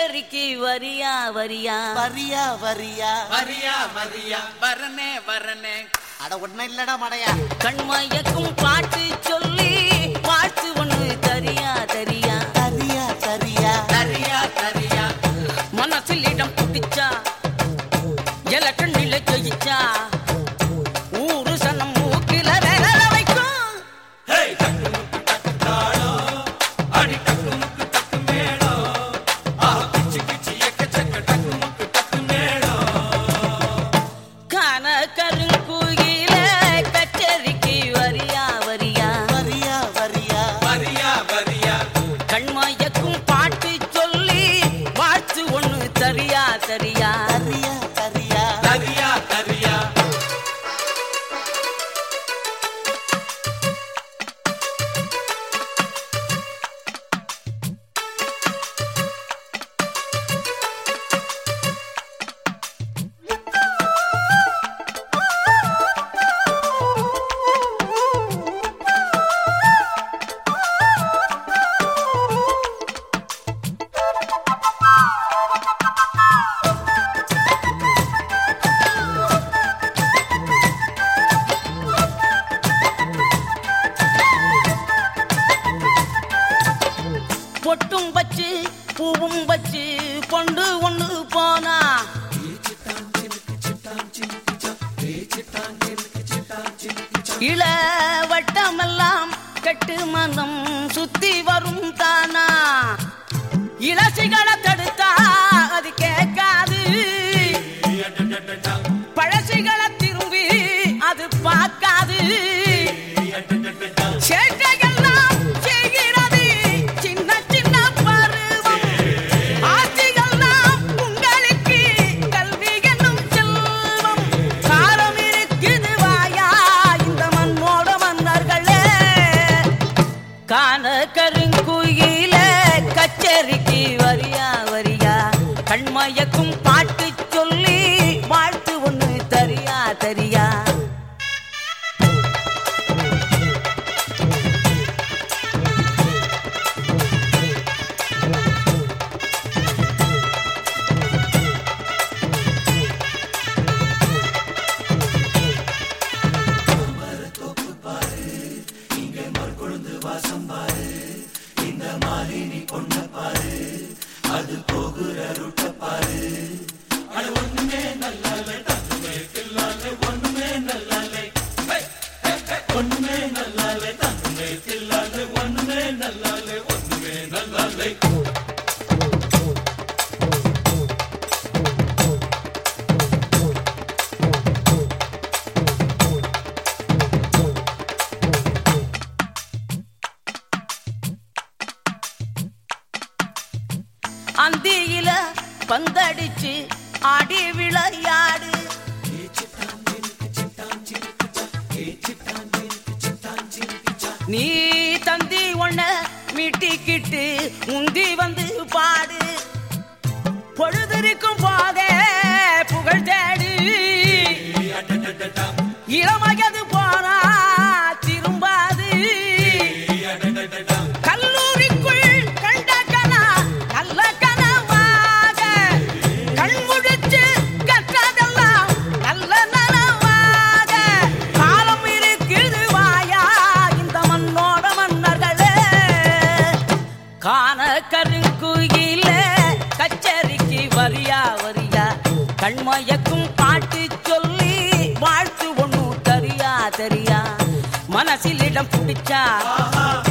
கச்சேரிக்கு வரியா வரியா வரியா வரியா வரியா வரியா வரனே வரனே அட ஒன்னும் இல்லடா மடையா கண்மயக்கும் பாட்டு சொல்லி வாழ்த்து ஒண்ணு தரியா தரியா தரியா தரியா தரியா தரியா மனசில் இடம் பிடிச்சா எல கண்ணில ஜெயிச்சா ஊரு சனம் மூக்கில விரல வைக்கும் கான கருங்குயில கச்சேரிக்கு வரியா வரியா வரியா வரியா வரியா வரியா கண்மயக்கும் பாட்டு சொல்லி வாழ்த்து ஒண்ணு தரியா தரியா தரியா தரியா தரியா தரியா பொட்டும் வச்சு பூவும் வச்சு கொண்டு ஒண்ணு போனா இள வட்டமெல்லாம் கட்டு மனம் சுத்தி வரும் தானா இளசிகளை தடுத்தா அது கேட்காது பழசிகளை திரும்பி அது பார்க்காது சேட்டையெல்லாம் செய்கிறது சின்ன சின்ன பருவம் ஆட்சிகள்லாம் உங்களுக்கு கல்வி என்னும் செல்வம் காலம் இருக்குது வாயா இந்த மண்ணோட மன்னர்களே காண கருங்குயில கச்சேரிக்கு வரியா வரியா கண்மயக்கும் பாட்டு சொல்லி வாழ்த்து ஒண்ணு தரியா தரியா அந்தியில பந்தடிச்சு ஆடி விளையாடு நீ தந்தி ஒண்ண மீட்டிக்கிட்டு முந்தி வந்து பாடு பொழுதிருக்கும் போதே புகழ் தேடு இளமயது போனா திரும்பாது கல்லூரிக்குள் கண்ட கனா நல்ல கனவாக கண்முடிச்சு கற்றதெல்லாம் நல்ல நனவாக காலம் இருக்குது வாயா இந்த மண்ணோட மன்னர்களே காண கருங்குயில கச்சேரிக்கு வரியா வரியா கண்மயக்கும் பாட்டு சொல்லி வாழ்த்து ஒண்ணு தரியா தரியா மனசில் இடம் பிடிச்சா